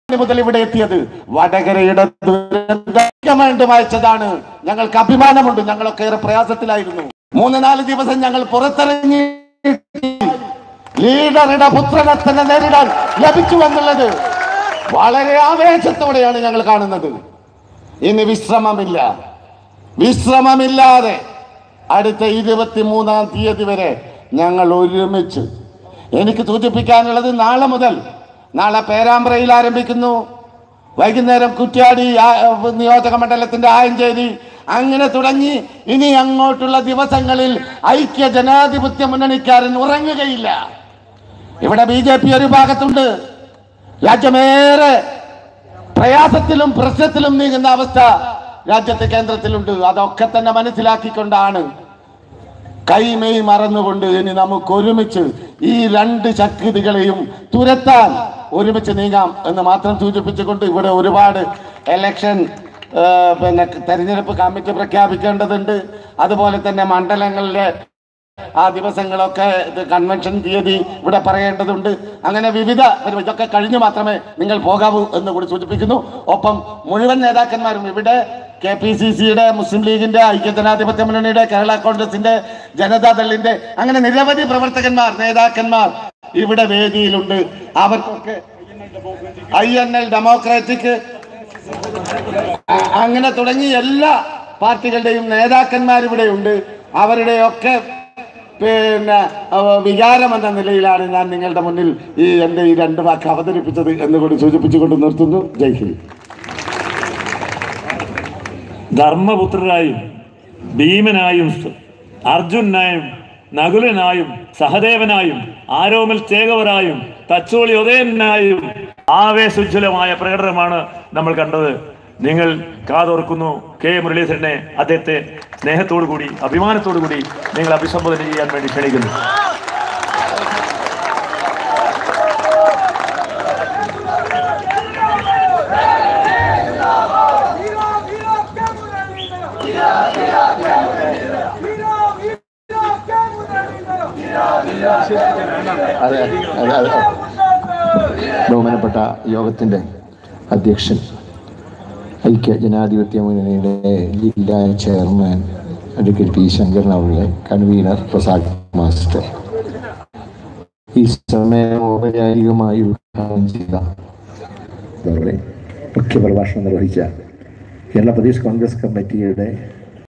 മുതൽ ഇവിടെ എത്തിയത് വടകരയുടെ ദുരന്തം വേണ്ടി വായിച്ചതാണ് ഞങ്ങൾക്ക് അഭിമാനമുണ്ട് ഞങ്ങളൊക്കെ ഏറെ പ്രയാസത്തിലായിരുന്നു മൂന്ന് നാല് ദിവസം ഞങ്ങൾ പുറത്തിറങ്ങി ലീഡറുടെ പുത്രനെ തന്നെ നേരിടാൻ ലഭിച്ചു എന്നുള്ളത് വളരെ ആവേശത്തോടെയാണ് ഞങ്ങൾ കാണുന്നത് ഇനി വിശ്രമമില്ല വിശ്രമമില്ലാതെ അടുത്ത ഇരുപത്തിമൂന്നാം തീയതി വരെ ഞങ്ങൾ ഒരുമിച്ച് എനിക്ക് സൂചിപ്പിക്കാനുള്ളത് നാളെ മുതൽ നാളെ പേരാമ്പ്രയിൽ ആരംഭിക്കുന്നു വൈകുന്നേരം കുറ്റ്യാടി ആ- നിയോജക മണ്ഡലത്തിന്റെ ആയഞ്ചേരി അങ്ങനെ തുടങ്ങി ഇനി അങ്ങോട്ടുള്ള ദിവസങ്ങളിൽ ഐക്യ ജനാധിപത്യ മുന്നണിക്കാരൻ ഉറങ്ങുകയില്ല ഇവിടെ ബി ജെ പി ഒരു ഭാഗത്തുണ്ട് രാജ്യമേറെ പ്രയാസത്തിലും പ്രശ്നത്തിലും നീങ്ങുന്ന അവസ്ഥ രാജ്യത്തെ കേന്ദ്രത്തിലുണ്ട് അതൊക്കെ തന്നെ മനസ്സിലാക്കിക്കൊണ്ടാണ് കൈമെയ് മറന്നുകൊണ്ട് ഇനി നമുക്ക് ഒരുമിച്ച് ഈ രണ്ട് ശക്തികളെയും തുരത്താൻ ഒരുമിച്ച് നീങ്ങാം എന്ന് മാത്രം സൂചിപ്പിച്ചുകൊണ്ട് ഇവിടെ ഒരുപാട് എലക്ഷൻ ആ, പിന്നെ തെരഞ്ഞെടുപ്പ് കമ്മിറ്റി പ്രഖ്യാപിക്കേണ്ടതുണ്ട് അതുപോലെ തന്നെ മണ്ഡലങ്ങളിലെ ആ ദിവസങ്ങളൊക്കെ ഇത് കൺവെൻഷൻ തീയതി ഇവിടെ പറയേണ്ടതുണ്ട് അങ്ങനെ വിവിധ ഒരു- ഇതൊക്കെ കഴിഞ്ഞ് മാത്രമേ നിങ്ങൾ പോകാവൂ എന്ന് കൂടി സൂചിപ്പിക്കുന്നു ഒപ്പം മുഴുവൻ നേതാക്കന്മാരും ഇവിടെ കെ പി സി സിയുടെ മുസ്ലിം ലീഗിന്റെ ഐക്യജനാധിപത്യ മുന്നണിയുടെ കേരള കോൺഗ്രസിന്റെ ജനതാദളിന്റെ അങ്ങനെ നിരവധി പ്രവർത്തകന്മാർ നേതാക്കന്മാർ ഇവിടെ വേദിയിലുണ്ട് അവർക്കൊക്കെ ഐ എൻ എൽ ഡെമോക്രാറ്റിക് അ- അങ്ങനെ തുടങ്ങി എല്ലാ പാർട്ടികളുടെയും നേതാക്കന്മാർ ഇവിടെ ഉണ്ട് അവരുടെയൊക്കെ പിന്നെ അവ- വികാരം എന്ന നിലയിലാണ് ഞാൻ നിങ്ങളുടെ മുന്നിൽ ഈ എൻ്റെ ഈ രണ്ട് വാക്ക് അവതരിപ്പിച്ചത് എന്നുകൂടി സൂചിപ്പിച്ചുകൊണ്ട് നിർത്തുന്നു ജയ് ഹിന്ദ് ധർമ്മപുത്രരായും ഭീമനായും അർജുനായും നകുലനായും സഹദേവനായും ആരോമൽ ചേകവരായും തച്ചോളി ഉദയനായും ആവേശോജ്വലമായ പ്രകടനമാണ് നമ്മൾ കണ്ടത് നിങ്ങൾ കാതോർക്കുന്നു കെ മുരളീധരനെ അദ്ദേഹത്തെ സ്നേഹത്തോടു കൂടി അഭിമാനത്തോടു കൂടി നിങ്ങൾ അഭിസംബോധന ചെയ്യാൻ വേണ്ടി ക്ഷണിക്കുന്നു Mira, mira, qué bonito. Mira, mira, qué bonito. Mira, mira, qué bonito. Mira, mira, അതെ അതെ അതെ ബഹുമാനപ്പെട്ട യോഗത്തിൻ്റെ അധ്യക്ഷൻ ഐക്യ ജനാധിപത്യ മുന്നണിയുടെ ജില്ലാ ചെയർമാൻ അഡ്വക്കേറ്റ് പി ശങ്കരൻ അവരുടെ കൺവീനർ പ്രസാദ് മാസ്റ്റർ ഈ സമയം ഔപചാരികമായി ഉദ്ഘാടനം ചെയ്ത അവരുടെ മുഖ്യപ്രഭാഷണം നിർവഹിച്ച കേരള പ്രദേശ് കോൺഗ്രസ് കമ്മിറ്റിയുടെ